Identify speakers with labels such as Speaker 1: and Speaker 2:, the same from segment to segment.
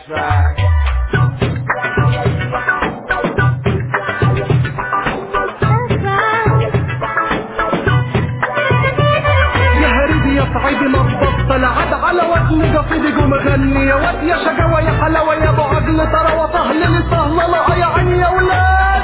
Speaker 1: That's right.
Speaker 2: يا هريدي يا صعيدي ما تبطل عد على وزن قصيدك ومغني يا واد يا شقاوة يا حلاوة يا ابو عقل ترى وطهل سهلة يا عيني يا ولاد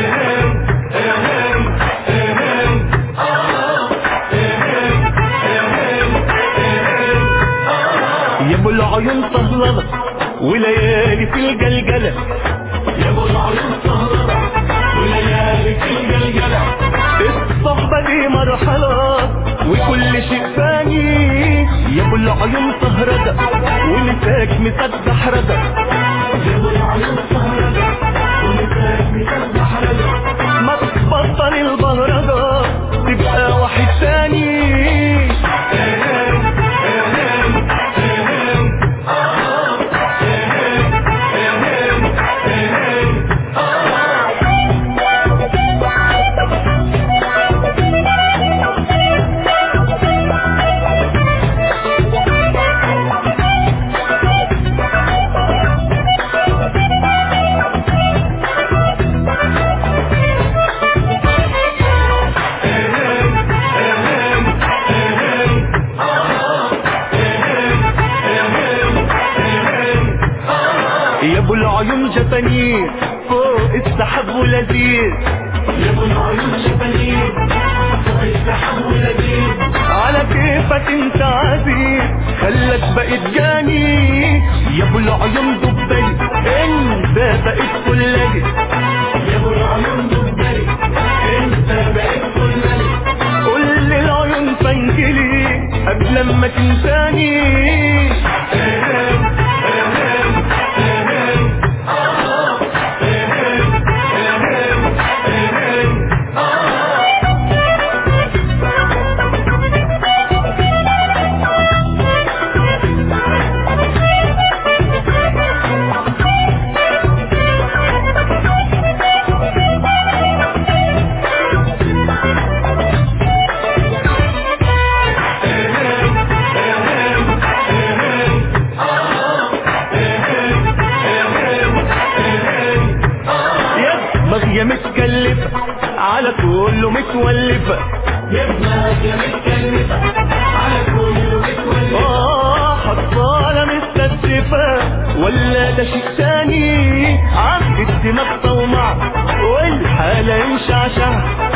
Speaker 2: يا ابو العيون سهلة وليالي في الجلجلة يا ابو العيون سهلة وليالي في الجلجلة الصحبة دي مرحلة وكل شيء فاني يا ابو العيون سهرة ولساك مسدح ردى يا ابو العيون سهرة ولساك مسدح ردى ما تبطل البهرجة تبقى واحد تاني يا ابو العيون جبانين فوق السحاب ولذيذ يا ابو العيون جبانين فوق السحاب ولذيذ على كيفك انت عزيز خلك بقيت جاني يا ابو العيون دبي انت بقيت كلجي يا ابو العيون دبي انت بقيت كلجي كل العيون فانجلي قبل ما تنساني يا دماغ متكلفة على كله متولفة يا دماغ متكلفة على كله متولفة اه حصالة مستسفة ولا ده شيء تاني عند الدماغ طومع والحالة مشعشعة